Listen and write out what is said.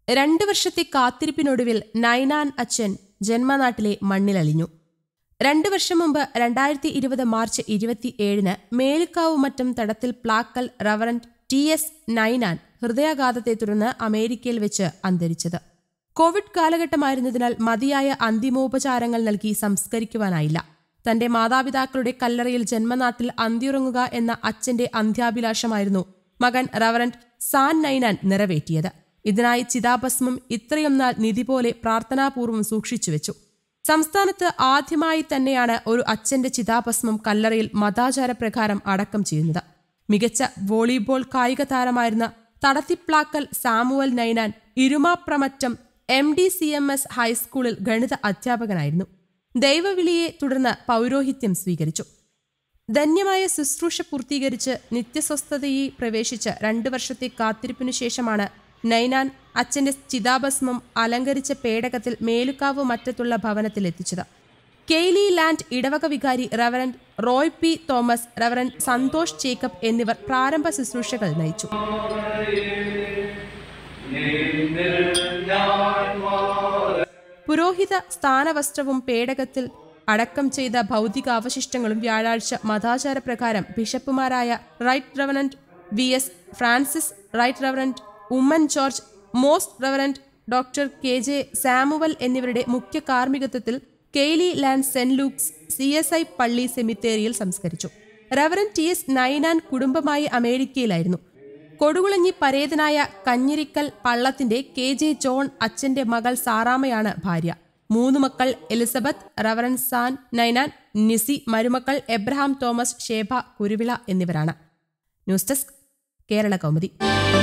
രണ്ടു വർഷത്തെ കാത്തിരിപ്പിനൊടുവിൽ നൈനാൻ അച്ഛൻ ജന്മനാട്ടിലെ മണ്ണിലലിഞ്ഞു രണ്ടു വർഷം മുമ്പ് രണ്ടായിരത്തി ഇരുപത് മാർച്ച് ഇരുപത്തിയേഴിന് Melukavu Mattom Thadathil Plackal reverend T S Ninan ഹൃദയാഘാതത്തെ തുടർന്ന് അമേരിക്കയിൽ വെച്ച് അന്തരിച്ചത് കോവിഡ് കാലഘട്ടമായിരുന്നതിനാൽ മതിയായ അന്തിമോപചാരങ്ങൾ നൽകി സംസ്കരിക്കുവാനായില്ല തന്റെ മാതാപിതാക്കളുടെ കല്ലറയിൽ ജന്മനാട്ടിൽ അന്തിയുറങ്ങുക എന്ന അച്ഛന്റെ അന്ത്യാഭിലാഷമായിരുന്നു മകൻ റവറന്റ് സാൻ നൈനാൻ നിറവേറ്റിയത് ഇതിനായി ചിതാഭസ്മം ഇത്രയും നാൾ നിധി പോലെ പ്രാർത്ഥനാപൂർവ്വം സൂക്ഷിച്ചുവെച്ചു സംസ്ഥാനത്ത് ആദ്യമായി തന്നെയാണ് ഒരു അച്ഛന്റെ ചിതാഭസ്മം കല്ലറയിൽ മതാചാരപ്രകാരം അടക്കം ചെയ്യുന്നത് മികച്ച വോളിബോൾ കായിക താരമായിരുന്ന Thadathiplackal Samuel Ninan Irumapramattom M D C M S ഹൈസ്കൂളിൽ ഗണിത അധ്യാപകനായിരുന്നു ദൈവവിളിയെ തുടർന്ന് പൗരോഹിത്യം സ്വീകരിച്ചു ധന്യമായ ശുശ്രൂഷ പൂർത്തീകരിച്ച് നിത്യസ്വസ്ഥതയിൽ പ്രവേശിച്ച് രണ്ടു വർഷത്തെ കാത്തിരിപ്പിനു ശേഷമാണ് നൈനാൻ അച്ഛന്റെ ചിതാഭസ്മം അലങ്കരിച്ച പേടകത്തിൽ മേലുക്കാവ് മറ്റത്തുള്ള ഭവനത്തിൽ എത്തിച്ചത് കെയ്ലി ലാൻഡ് ഇടവക വികാരി reverend Roy P Thomas reverend Santhosh Jacob എന്നിവർ പ്രാരംഭ ശുശ്രൂഷകൾ നയിച്ചു പുരോഹിത സ്ഥാനവസ്ത്രവും പേടകത്തിൽ അടക്കം ചെയ്ത ഭൗതികാവശിഷ്ടങ്ങളും വ്യാഴാഴ്ച മതാചാരപ്രകാരം ബിഷപ്പുമാരായ right reverend V S Francis right reverend Oommen George most reverend doctor K J Samuel എന്നിവരുടെ മുഖ്യ കാർമ്മികത്വത്തിൽ കെയ്ലി ലാൻഡ് saint Luke's C S I പള്ളി സെമിത്തേരിയിൽ സംസ്കരിച്ചു റവറൻ ടി എസ് നൈനാൻ കുടുംബമായി അമേരിക്കയിലായിരുന്നു കൊടുകുളഞ്ഞി പരേതനായ കഞ്ഞിരിക്കൽ പള്ളത്തിന്റെ കെ ജെ ജോൺ അച്ഛന്റെ മകൾ സാറാമയാണ് ഭാര്യ മൂന്ന് മക്കൾ എലിസബത്ത് റവറൻ സാൻ നൈനാൻ നിസി മരുമക്കൾ എബ്രഹാം തോമസ് ഷേബ കുരുവിള എന്നിവരാണ് ന്യൂസ് ഡെസ്ക് കേരള കൗമുദി